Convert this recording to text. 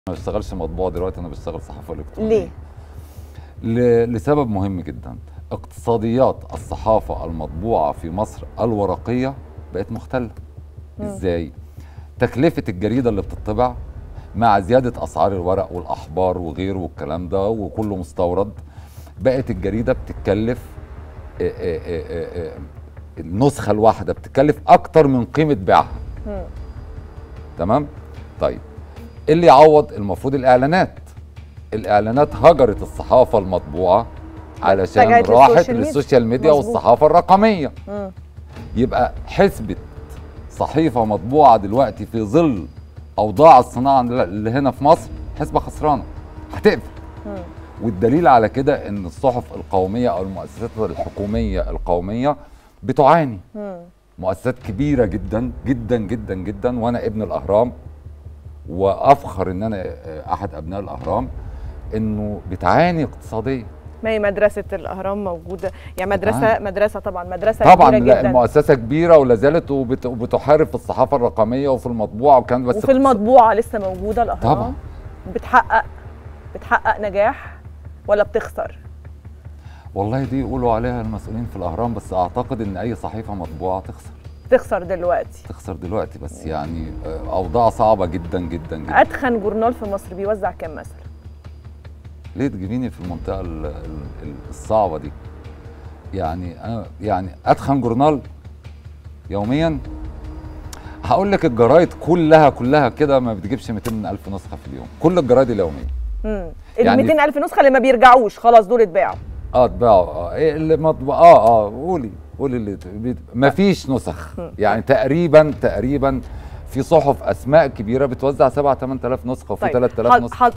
ما بشتغلش مطبوع دلوقتي انا بشتغل صحافه الكترونيه ليه؟ ل... لسبب مهم جدا اقتصاديات الصحافه المطبوعه في مصر الورقيه بقت مختله ازاي تكلفه الجريده اللي بتطبع مع زياده اسعار الورق والاحبار وغيره والكلام ده وكله مستورد بقت الجريده بتتكلف آه، آه، آه، آه، النسخه الواحده بتتكلف اكتر من قيمه بيعها مم. تمام طيب إيه اللي يعوض المفروض الاعلانات الاعلانات هجرت الصحافه المطبوعه علشان اتجهت راحت للسوشيال ميديا. للسوشيال ميديا مظبوط. والصحافه الرقميه مم. يبقى حسبة صحيفة مطبوعة دلوقتي في ظل أوضاع الصناعة اللي هنا في مصر حسبة خسرانة هتقفل مم. والدليل على كده إن الصحف القومية أو المؤسسات الحكومية القومية بتعاني مم. مؤسسات كبيرة جدا جدا جدا جدا وأنا ابن الأهرام وأفخر إن أنا أحد أبناء الأهرام إنه بتعاني اقتصاديا ما هي مدرسة الأهرام موجودة يعني مدرسة طبعاً. مدرسة طبعا مدرسة طبعا كبيرة لا جدا المؤسسة كبيرة ولا زالت وبت- وبتحارب في الصحافة الرقمية وفي المطبوعة وكان بس وفي المطبوعة لسه موجودة الأهرام طبعاً. بتحقق بتحقق نجاح ولا بتخسر؟ والله دي يقولوا عليها المسؤولين في الاهرام بس اعتقد ان اي صحيفه مطبوعه تخسر تخسر دلوقتي تخسر دلوقتي بس يعني آه، اوضاع صعبه جدا جدا جدا أتخن جورنال في مصر بيوزع كام مثلا؟ ليه تجيبيني في المنطقه ال- ال- ال- الصعبه دي يعني انا يعني اتخن جورنال يوميا هقول لك الجرايد كلها كلها كده ما بتجيبش 200 الف نسخه في اليوم كل الجرايد اليوميه امم ال يعني- 200 ألف نسخة اللي ما بيرجعوش خلاص دول اتباعوا اه اتباعوا اه ايه اللي مطبوع اه اه قولي قولي اللي بيت- مفيش نسخ يعني تقريبا تقريبا في صحف اسماء كبيره بتوزع 7 8000 نسخه وفي 3000 حض- نسخه حض-